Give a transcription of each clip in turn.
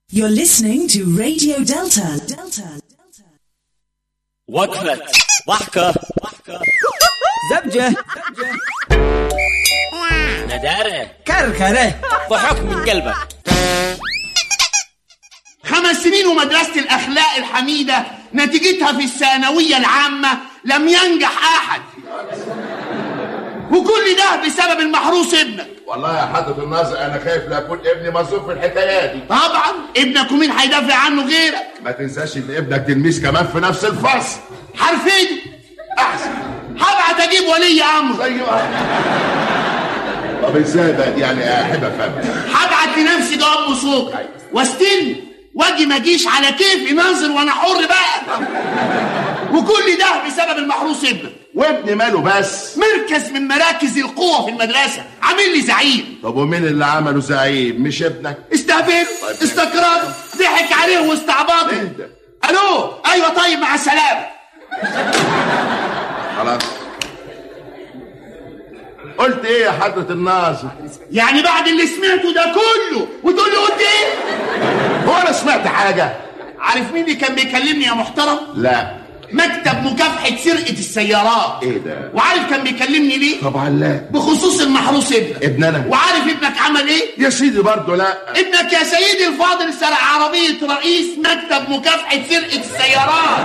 You're listening to Radio Delta. Delta. وقفة ضحكة زبجة ندارة كركرة ضحك من قلبك خمس سنين ومدرسة الأخلاق الحميدة نتيجتها في الثانوية العامة لم ينجح أحد وكل ده بسبب المحروس ابنك والله يا حضرة الناظر انا خايف لا يكون ابني مصروف في الحكايه دي طبعا ابنك ومين هيدافع عنه غيرك ما تنساش ان ابنك تلميذ كمان في نفس الفصل حرفين احسن هبعت اجيب ولي امر ايوه طب ازاي بقى دي يعني احب افهم هبعت لنفسي جواب وصوت واستلم واجي ما اجيش على كيفي ناظر وانا حر بقى وكل ده بسبب المحروس ابنك وابني ماله بس مركز من مراكز القوة في المدرسة عامل لي زعيم طب ومين اللي عمله زعيم مش ابنك استهبل استكرار ضحك عليه واستعباطه اهدى. الو ايوه طيب مع السلامة خلاص قلت ايه يا حضرة الناظر يعني بعد اللي سمعته ده كله وتقول لي قلت ايه هو انا سمعت حاجة عارف مين اللي كان بيكلمني يا محترم لا مكتب مكافحة سرقة السيارات ايه ده وعارف كان بيكلمني ليه طبعا لا بخصوص المحروس ابنك ابننا وعارف ابنك عمل ايه يا سيدي برضه لا ابنك يا سيدي الفاضل سرق عربية رئيس مكتب مكافحة سرقة السيارات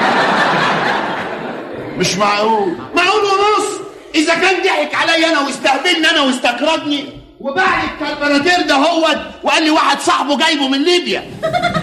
مش معقول معقول ونص اذا كان ضحك عليا انا واستهبلني انا واستكردني وباع لي الكربراتير ده هوت وقال لي واحد صاحبه جايبه من ليبيا